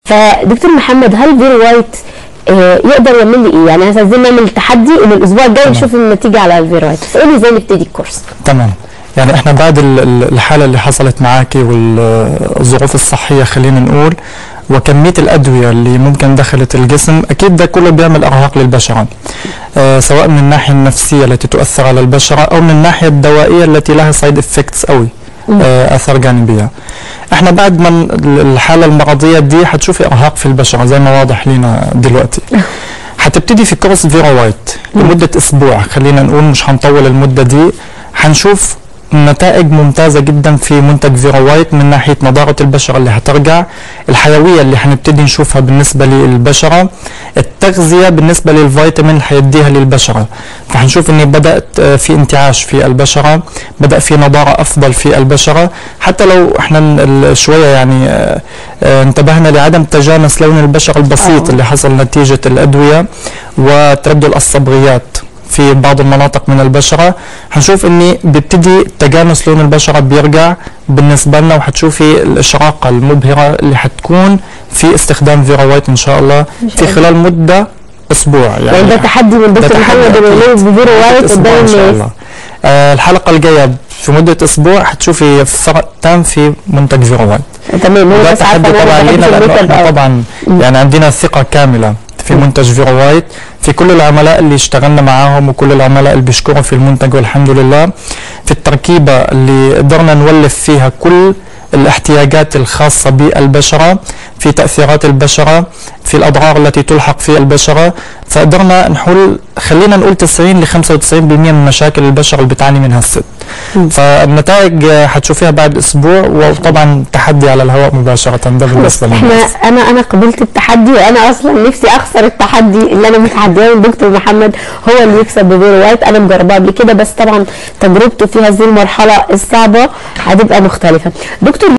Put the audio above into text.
فدكتور محمد هل فيرو وايت آه، يقدر يعمل لي ايه؟ يعني احنا عايزين نعمل تحدي ومن الاسبوع الجاي نشوف النتيجه على الفيرو وايت، بس قولي ازاي نبتدي الكورس؟ تمام يعني احنا بعد ال- ال- الحاله اللي حصلت معاكي والظروف الصحيه خلينا نقول وكميه الادويه اللي ممكن دخلت الجسم اكيد ده كله بيعمل ارهاق للبشره آه سواء من الناحيه النفسيه التي تؤثر على البشره او من الناحيه الدوائيه التي لها سايد افكتس قوي آه اثار جانبيه احنا بعد ما ال- الحاله المرضيه دي حتشوفي ارهاق في البشره زي ما واضح لينا دلوقتي هتبتدي في كورس فيرا وايت لمدة أسبوع خلينا نقول مش هنطول المدة دي هنشوف نتائج ممتازة جدا في منتج فيرا وايت من ناحية نضارة البشرة اللي هترجع الحيوية اللي هنبتدي نشوفها بالنسبة للبشرة التغذية بالنسبة للفيتامين اللي هيديها للبشرة فهنشوف ان بدأت آه، في انتعاش في البشرة بدأ في نضارة أفضل في البشرة حتى لو احنا ن- ال- شوية يعني آه، آه، انتبهنا لعدم تجانس لون البشرة البسيط آه. اللي حصل نتيجة الأدوية وتبدل الصبغيات في بعض المناطق من البشرة هنشوف ان بيبتدي تجانس لون البشرة بيرجع بالنسبة لنا وهتشوفي الإشراقة المبهرة اللي هتكون في استخدام فيرا وايت إن شاء الله إن شاء في الله. خلال مدة أسبوع يعني ده تحدي من ده دكتور تحدي محمد أكيد. الوليد بفيرو وايت أسبوع قدام إن شاء الناس الله آه الحلقة الجاية في مدة أسبوع هتشوفي فرق تام في منتج فيرا وايت تمام هو ده بس عارفه تحدي ان طبعا انا لينا بحب لانه الميك اب احنا أوي. طبعا مم. يعني عندنا ثقه كامله في مم. منتج فيرو وايت في كل العملاء اللي اشتغلنا معاهم وكل العملاء اللي بيشكروا في المنتج والحمد لله في التركيبه اللي قدرنا نولف فيها كل الاحتياجات الخاصة بالبشرة في تأثيرات البشرة في الأضرار التي تلحق في البشرة فقدرنا نحل خلينا نقول 90 ل 95% من مشاكل البشرة اللي بتعاني منها الست مم. فالنتائج آه، هتشوفيها بعد اسبوع وطبعا تحدي على الهواء مباشره ده بالنسبه احنا للناس انا انا قبلت التحدي وانا اصلا نفسي اخسر التحدي اللي انا متحديه من دكتور محمد هو اللي يكسب بفيرو وايت انا مجرباه قبل كده بس طبعا تجربته في هذه المرحله الصعبه هتبقى مختلفه دكتور